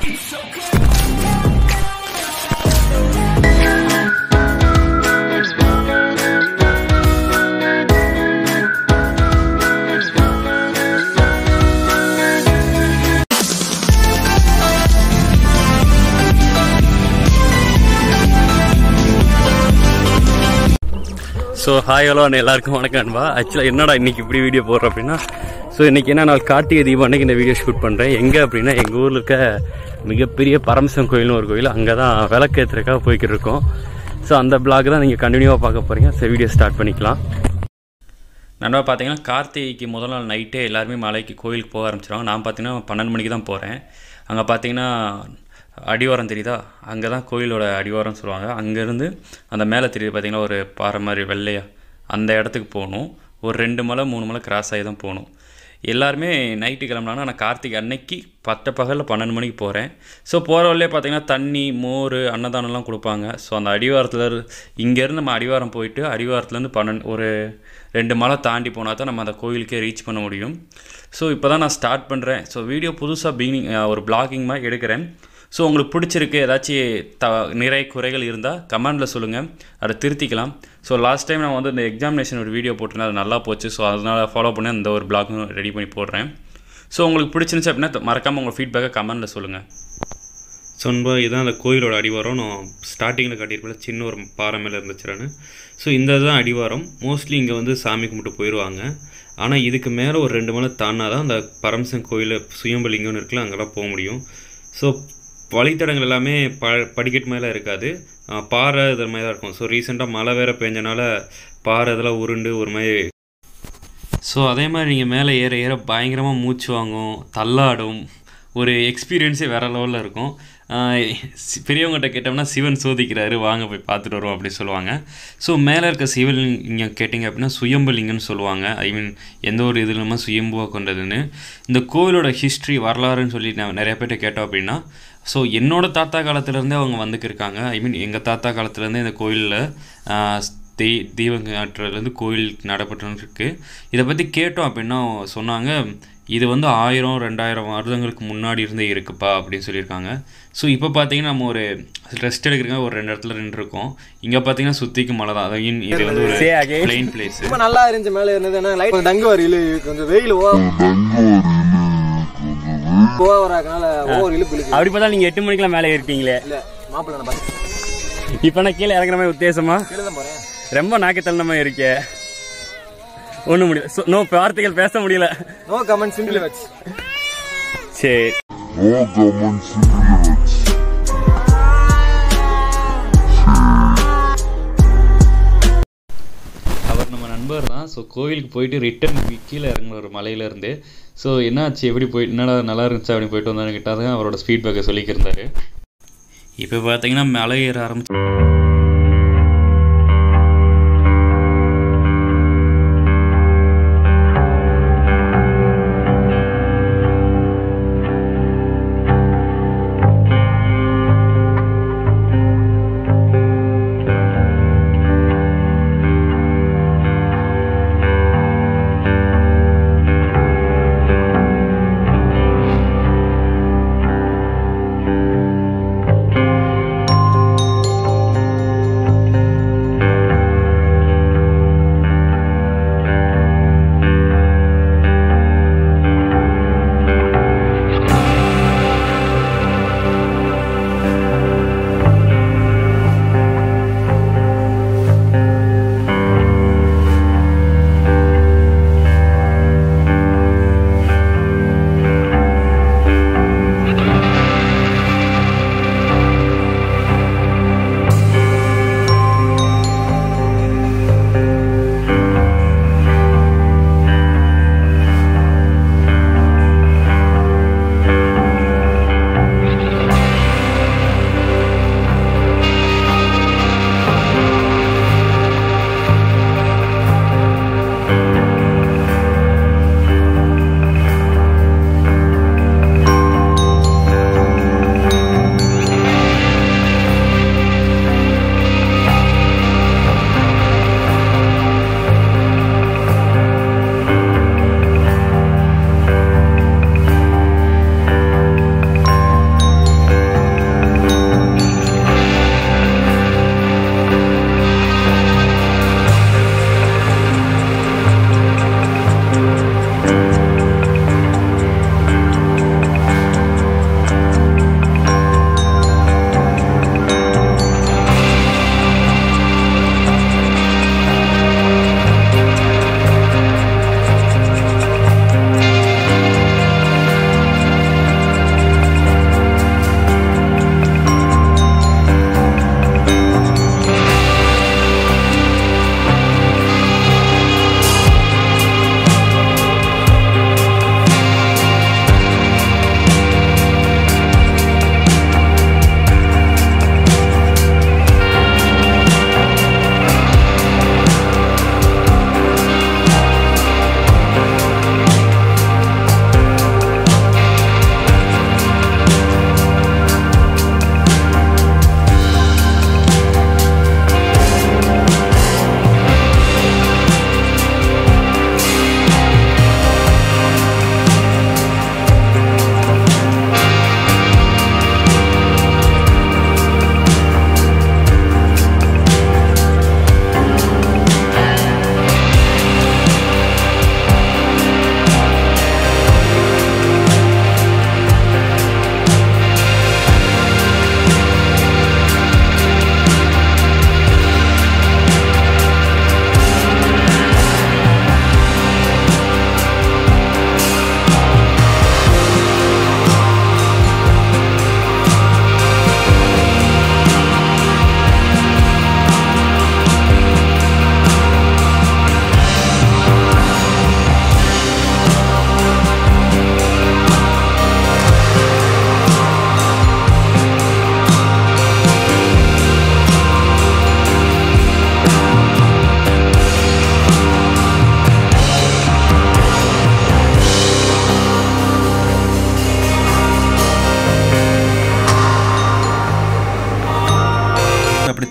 so hi hello அண்ணா எல்லாருக்கும் வணக்கம் அன்பா ஆக்சுவலாக என்னடா இன்னைக்கு இப்படி வீடியோ போடுறோம் அப்படின்னா ஸோ இன்னைக்கு என்ன நாள் கார்த்திகை தீபம் அன்னைக்கு இந்த வீடியோ ஷூட் பண்ணுறேன் எங்கே அப்படின்னா எங்கள் ஊரில் இருக்க மிகப்பெரிய பரமசம் கோயில்னு ஒரு கோயில் அங்கே தான் விளக்கேற்றுறதுக்காக போய்கிட்டு இருக்கோம் ஸோ அந்த பிளாக் தான் நீங்கள் கண்டினியூவாக பார்க்க போகிறீங்க ஸோ வீடியோ ஸ்டார்ட் பண்ணிக்கலாம் நண்பா பார்த்தீங்கன்னா கார்த்திகைக்கு முதல் நாள் நைட்டே எல்லாருமே மலைக்கு கோயிலுக்கு போக ஆரம்பிச்சிருவாங்க நான் பார்த்தீங்கன்னா பன்னெண்டு மணிக்கு தான் போகிறேன் அங்கே பார்த்தீங்கன்னா அடிவாரம் தெரியுதா அங்கே தான் கோயிலோட அடிவாரம்னு சொல்லுவாங்க அங்கேருந்து அந்த மேலே தெரியுது பார்த்தீங்கன்னா ஒரு பாறை மாதிரி வெள்ளையா அந்த இடத்துக்கு போகணும் ஒரு ரெண்டு மலை மூணு மலை கிராஸ் ஆகி தான் போகணும் எல்லாருமே நைட்டு கிளம்புனாங்கன்னா நான் கார்த்திகை அன்னைக்கு பட்ட பகலில் பன்னெண்டு மணிக்கு போகிறேன் ஸோ போகிற வழியே பார்த்தீங்கன்னா தண்ணி மோர் அன்னதானம்லாம் கொடுப்பாங்க ஸோ அந்த அடிவாரத்தில் இங்கேருந்து நம்ம அடிவாரம் போயிட்டு அடிவாரத்துலேருந்து பன்னெண்டு ஒரு ரெண்டு மலை தாண்டி போனால் தான் நம்ம அந்த கோயிலுக்கே ரீச் பண்ண முடியும் ஸோ இப்போ தான் நான் ஸ்டார்ட் பண்ணுறேன் ஸோ வீடியோ புதுசாக பீனிங் ஒரு பிளாகிங் மாதிரி எடுக்கிறேன் ஸோ உங்களுக்கு பிடிச்சிருக்கு ஏதாச்சும் த நிறை குறைகள் இருந்தால் கமெண்டில் சொல்லுங்கள் அதை திருத்திக்கலாம் ஸோ லாஸ்ட் டைம் நான் வந்து இந்த எக்ஸாமினேஷன் ஒரு வீடியோ போட்டிருந்தேன் அது நல்லா போச்சு ஸோ அதனால் ஃபாலோ பண்ணி அந்த ஒரு பிளாகும் ரெடி பண்ணி போடுறேன் ஸோ உங்களுக்கு பிடிச்சிருந்துச்சு அப்படின்னா மறக்காமல் உங்கள் ஃபீட்பேக்கை கமெண்டில் சொல்லுங்கள் சொன்பா இதுதான் அந்த கோயிலோட அடிவாரம் நான் ஸ்டார்டிங்கில் காட்டியிருப்பேன் சின்ன ஒரு பாறை மேலே இருந்துச்சுறான்னு ஸோ இந்த இதுதான் அடிவாரம் மோஸ்ட்லி இங்கே வந்து சாமி கும்பிட்டு போயிடுவாங்க ஆனால் இதுக்கு மேலே ஒரு ரெண்டு மலை தாண்டினா தான் அந்த பரமசன் கோயில் சுயம்பலிங்கம்னு இருக்குல்ல அங்கெல்லாம் போக முடியும் ஸோ வழித்தடங்கள் எல்லாமே ப படிக்கட்டு மேலே இருக்காது அஹ் பாறை இது மாதிரி தான் இருக்கும் ஸோ ரீசெண்டாக மழை வேறு பெஞ்சனால பாறை இதெல்லாம் உருண்டு ஒரு மாதிரி ஸோ அதே மாதிரி நீங்கள் மேலே ஏற ஏற பயங்கரமாக மூச்சு வாங்கும் தள்ளாடும் ஒரு எக்ஸ்பீரியன்ஸே வேறு லெவலில் இருக்கும் ஆஹ் சி- பெரியவங்ககிட்ட கேட்டோம்னா சிவன் சோதிக்கிறாரு வாங்க போய் பார்த்துட்டு வருவோம் அப்படி சொல்லுவாங்க ஸோ மேலே இருக்க சிவலிங்கம் கேட்டிங்க அப்படின்னா சுயம்பலிங்கம்னு சொல்லுவாங்க ஐ மீன் எந்த ஒரு இது இல்லாமல் சுயம்புவாக கொண்டதுன்னு இந்த கோவிலோட ஹிஸ்ட்ரி வரலாறுன்னு சொல்லி நான் நிறைய பேர்ட்ட கேட்டோம் அப்படின்னா ஸோ என்னோட தாத்தா காலத்துலேருந்தே அவங்க வந்துக்கு இருக்காங்க ஐ மீன் எங்கள் தாத்தா காலத்துலேருந்தே இந்த கோயிலில் தெய் தீபங்காற்றுலேருந்து கோயில் நடைபெற்றுன்னு இருக்கு இதை பற்றி கேட்டோம் அப்படின்னா சொன்னாங்க இது வந்து ஆயிரம் ரெண்டாயிரம் வருடங்களுக்கு முன்னாடி இருந்தே இருக்குப்பா அப்படின்னு சொல்லியிருக்காங்க ஸோ இப்போ பார்த்தீங்கன்னா நம்ம ஒரு ரெஸ்ட் எடுக்கிறதுக்காக ஒரு ரெண்டு இடத்துல நின்று இருக்கோம் இங்கே பார்த்தீங்கன்னா சுற்றிக்கு மலை தான் அதாவது இது வந்து ஒரு பிளெயின் பிளேஸ் ரொம்ப நல்லா இருந்துச்சு மேல இருந்தது ஏன்னா லைட் கொஞ்சம் டங்கு வரையில கொஞ்சம் வெயில் ஓவர் ஆகனால ஓவர் இழுப்பு இழுக்கு அப்படி பார்த்தா நீங்கள் எட்டு மணிக்கெலாம் மேலே இருக்கீங்களே இல்ல மாப்பிள்ள நான் பார்த்து இப்போ நான் கீழே இறங்குற மாதிரி உத்தேசமா கீழே தான் போறேன் ரொம்ப நாக்கு தள்ளனமாக இருக்கே ஒன்றும் முடியல So, நோ வார்த்தைகள் பேச முடியல நோ கமெண்ட் சிம்பிள் வச்சு சரி அவர் நம்ம நண்பர் தான் ஸோ கோவிலுக்கு போயிட்டு ரிட்டர்ன் கீழே இறங்குற ஒரு மலையிலேருந்து ஸோ என்னாச்சு எப்படி போய் என்னடா நல்லா இருந்துச்சு அப்படின்னு போயிட்டு வந்தான்னு கேட்டால் தான் அவரோட ஃபீட்பேக்கை சொல்லிக்கிருந்தாரு இப்போ பார்த்தீங்கன்னா மலை ஏற ஆரம்பிச்சு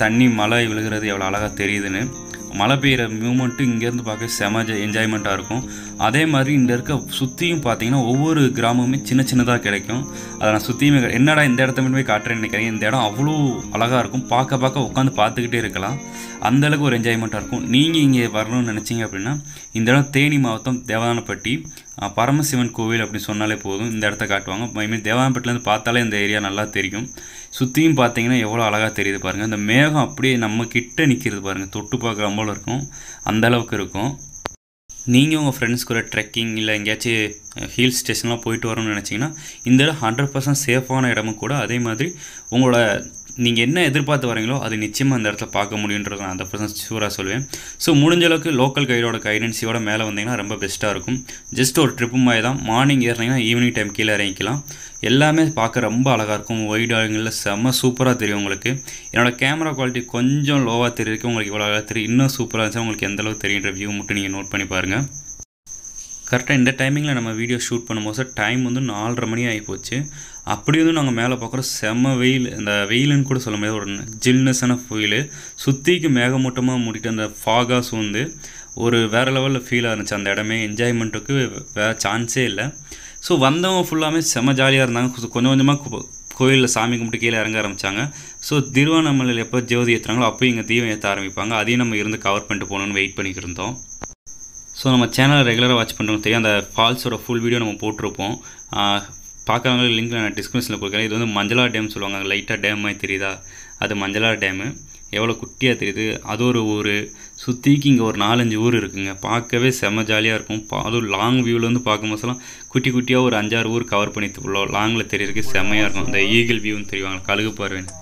தண்ணி மழை விழுகிறது எவ்வளோ அழகாக தெரியுதுன்னு மழை பெய்கிற மூமெண்ட்டு இங்கேருந்து பார்க்க செம என்ஜாய்மெண்ட்டாக இருக்கும் அதே மாதிரி இந்த இருக்க சுற்றியும் பார்த்தீங்கன்னா ஒவ்வொரு கிராமமுமே சின்ன சின்னதாக கிடைக்கும் அதை நான் சுற்றியுமே என்னடா இந்த இடத்த மட்டுமே காட்டுறேன்னு நினைக்கிறேன் இந்த இடம் அவ்வளோ அழகாக இருக்கும் பார்க்க பார்க்க உட்காந்து பார்த்துக்கிட்டே இருக்கலாம் அந்த அளவுக்கு ஒரு என்ஜாய்மெண்ட்டாக இருக்கும் நீங்கள் இங்கே வரணும்னு நினச்சிங்க அப்படின்னா இந்த இடம் தேனி மாவட்டம் தேவதானப்பட்டி அஹ், பரமசிவன் கோவில் அப்படின்னு சொன்னாலே போதும் இந்த இடத்த காட்டுவாங்க ஐ தேவதானப்பட்டிலேருந்து பார்த்தாலே இந்த ஏரியா நல்லா தெரியும் சுற்றியும் பார்த்தீங்கன்னா எவ்வளோ அழகாக தெரியுது பாருங்கள் இந்த மேகம் அப்படியே நம்ம கிட்ட நிற்கிறது பாருங்கள் தொட்டு பார்க்குற போல இருக்கும் அந்த அளவுக்கு இருக்கும் நீங்கள் உங்கள் ஃப்ரெண்ட்ஸ் கூட ட்ரெக்கிங் இல்லை எங்கேயாச்சும் ஹில் ஸ்டேஷன்லாம் போயிட்டு வரணும்னு நினச்சிங்கன்னா இந்த இடம் ஹண்ட்ரட் பர்சன்ட் சேஃபான இடமும் கூட அதே மாதிரி உங்களோட நீங்கள் என்ன எதிர்பார்த்து வரீங்களோ அது நிச்சயமாக அந்த இடத்துல பார்க்க முடியுன்றது நான் அந்த பர்சன்ட் ஷூராக சொல்லுவேன் ஸோ முடிஞ்ச அளவுக்கு லோக்கல் கைடோட கைடன்சியோட மேலே வந்தீங்கன்னா ரொம்ப பெஸ்ட்டாக இருக்கும் ஜஸ்ட் ஒரு ட்ரிப்பு மாதிரி தான் மார்னிங் ஏறினீங்கன்னா ஈவினிங் டைம் கீழே இறங்கிக்கலாம் எல்லாமே பார்க்க ரொம்ப அழகாக இருக்கும் ஒயிட் ஆங்கிளில் செம்ம சூப்பராக தெரியும் உங்களுக்கு என்னோடய கேமரா குவாலிட்டி கொஞ்சம் லோவாக தெரியுது உங்களுக்கு இவ்வளோ அழகாக தெரியும் இன்னும் சூப்பராக இருந்துச்சு உங்களுக்கு எந்த அளவுக்கு தெரியுன்ற வியூ மட்டும் நீங்கள் நோட் பண்ணி பாருங்கள் கரெக்டாக இந்த டைமிங்கில் நம்ம வீடியோ ஷூட் பண்ணும்போது டைம் வந்து நாலரை மணி ஆகி போச்சு அப்படி வந்து நாங்கள் மேலே பார்க்குறோம் செம்ம வெயில் இந்த வெயிலுன்னு கூட சொல்ல முடியாது ஒரு ஜில்னஸான ஃபீலு சுற்றிக்கு மேகமூட்டமாக மூடிட்டு அந்த ஃபாகாக சூழ்ந்து ஒரு வேறு லெவலில் ஃபீலாக இருந்துச்சு அந்த இடமே என்ஜாய்மெண்ட்டுக்கு வேறு சான்ஸே இல்லை ஸோ வந்தவங்க ஃபுல்லாமே செம்ம ஜாலியாக இருந்தாங்க கொஞ்சம் கொஞ்சமாக கோயிலில் சாமி கும்பிட்டு கீழே இறங்க ஆரம்பித்தாங்க ஸோ திருவண்ணாமலையில் எப்போ ஜோதி ஏற்றுறாங்களோ அப்போ இங்கே தீபம் ஏற்ற ஆரம்பிப்பாங்க அதையும் நம்ம இருந்து கவர் பண்ணிட்டு போகணுன்னு வெயிட் பண்ணிக்கிட்டு இருந்தோம் ஸோ நம்ம சேனலை ரெகுலராக வாட்ச் பண்ணுறவங்க தெரியும் அந்த ஃபால்ஸோட ஃபுல் வீடியோ நம்ம போட்டிருப்போம் பார்க்குறவங்க லிங்க் நான் டிஸ்கிரிப்ஷனில் கொடுக்குறேன் இது வந்து மஞ்சளா டேம் சொல்லுவாங்க லைட்டாக டேம் மாதிரி தெரியுதா அது மஞ்சளா டேமு எவ்வளோ குட்டியாக தெரியுது அது ஒரு ஊர் சுற்றிக்கு இங்கே ஒரு நாலஞ்சு ஊர் இருக்குங்க பார்க்கவே செம ஜாலியாக இருக்கும் பா- அதுவும் லாங் வியூவில் வந்து பார்க்கும்போதெல்லாம் குட்டி குட்டியாக ஒரு அஞ்சாறு ஊர் கவர் பண்ணி லாங்கில் தெரியறதுக்கு செம்மையாக இருக்கும் இந்த ஈகிள் வியூன்னு தெரியுவாங்க கழுகு பார்வைன்னு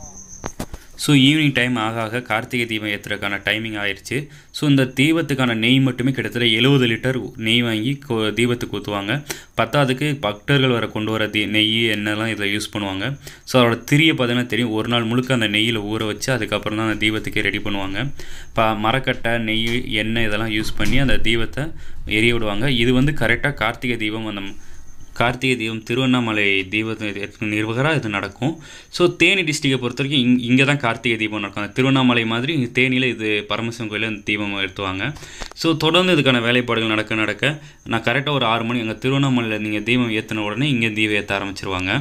ஸோ ஈவினிங் டைம் ஆக ஆக கார்த்திகை தீபம் ஏற்றுறதுக்கான டைமிங் ஆயிடுச்சு ஸோ இந்த தீபத்துக்கான நெய் மட்டுமே கிட்டத்தட்ட எழுபது லிட்டர் நெய் வாங்கி கொ- தீபத்துக்கு ஊற்றுவாங்க பத்தாவதுக்கு பக்தர்கள் வர கொண்டு வர தீ நெய் எண்ணெய்லாம் இதில் யூஸ் பண்ணுவாங்க ஸோ அதோட திரியை பார்த்தீங்கன்னா தெரியும் ஒரு நாள் முழுக்க அந்த நெய்யில் ஊற வச்சு அதுக்கப்புறம் தான் அந்த தீபத்துக்கே ரெடி பண்ணுவாங்க ப மரக்கட்டை நெய் எண்ணெய் இதெல்லாம் யூஸ் பண்ணி அந்த தீபத்தை எரிய விடுவாங்க இது வந்து கரெக்டாக கார்த்திகை தீபம் அந்த கார்த்திகை தீபம் திருவண்ணாமலை தீப நிர்வாகராக இது நடக்கும் ஸோ தேனி டிஸ்ட்ரிக்டை பொறுத்த வரைக்கும் இங் இங்கே தான் கார்த்திகை தீபம் நடக்கும் அந்த திருவண்ணாமலை மாதிரி இங்க தேனியில் இது பரமசிவன் கோயிலில் இந்த தீபம் எடுத்துவாங்க ஸோ தொடர்ந்து இதுக்கான வேலைப்பாடுகள் நடக்க நடக்க நான் கரெக்டாக ஒரு ஆறு மணி அங்கே திருவண்ணாமலையில் நீங்கள் தீபம் ஏற்றின உடனே இங்கே தீபம் ஏற்ற ஆரம்பிச்சிருவாங்க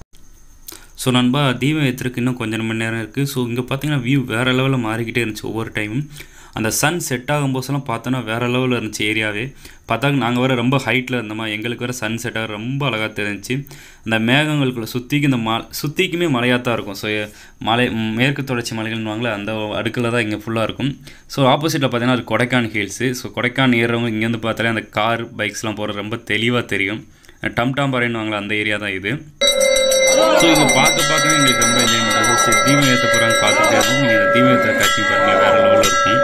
ஸோ நண்பா தீபம் ஏற்றுறதுக்கு இன்னும் கொஞ்சம் மணி நேரம் இருக்குது ஸோ இங்கே பார்த்தீங்கன்னா வியூ வேறு லெவலில் மாறிக்கிட்டே இருந்துச்சு ஒவ்வொரு டைமும் அந்த சன் செட் ஆகும்போதெல்லாம் பார்த்தோன்னா வேறு லெவலில் இருந்துச்சு ஏரியாவே பார்த்தா நாங்கள் வேறு ரொம்ப ஹைட்டில் இருந்தோமா எங்களுக்கு வேறு சன் செட் ஆக ரொம்ப அழகாக தெரிஞ்சுச்சு அந்த மேகங்களுக்குள்ள சுற்றிக்கு இந்த மா சுற்றிக்குமே மலையாக தான் இருக்கும் ஸோ மலை ம், மேற்கு தொடர்ச்சி மலைகள்னுவாங்களே அந்த அடுக்கில் தான் இங்கே ஃபுல்லாக இருக்கும் ஸோ ஆப்போசிட்டில் பார்த்தீங்கன்னா அது கொடைக்கான் ஹில்ஸு ஸோ கொடைக்கான் ஏறுறவங்க இங்கேருந்து பார்த்தாலே அந்த கார் பைக்ஸ்லாம் போகிறது ரொம்ப தெளிவாக தெரியும் டம் டாம் பாறைன்னுவாங்களே அந்த ஏரியா தான் இது ஸோ இதை பார்க்க பார்க்கவே எங்களுக்கு ரொம்ப என்ஜாய் பண்ணுறது சரி தீபம் ஏற்ற போகிறாங்க பார்த்துட்டே இருக்கும் நீங்கள் இந்த தீபம் ஏற்ற காட்சி பாருங்கள் வேறு லெவலில் இருக்கும்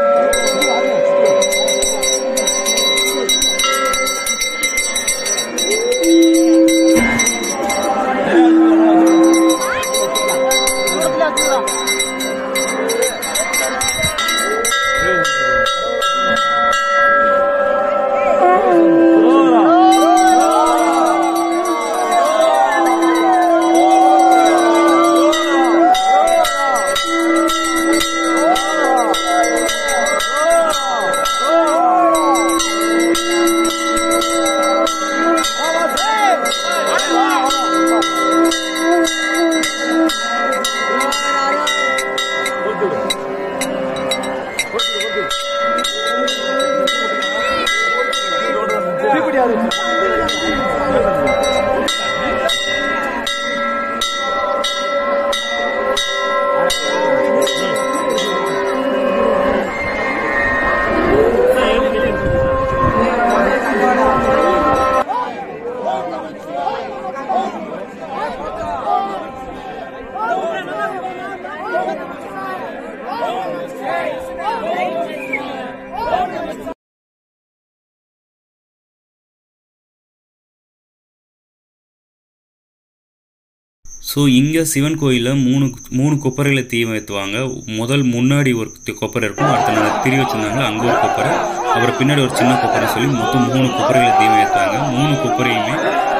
ஸோ இங்கே சிவன் கோயிலில் மூணு மூணு கொப்பரையில் தீபம் ஏற்றுவாங்க முதல் முன்னாடி ஒரு தி- கொப்பரை இருக்கும் அடுத்த நாள் திரி வச்சுருந்தாங்க அங்கே ஒரு கொப்பரை அப்புறம் பின்னாடி ஒரு சின்ன கொப்பரை சொல்லி மொத்தம் மூணு கொப்பரையில் தீபம் ஏற்றுவாங்க மூணு கொப்பரையுமே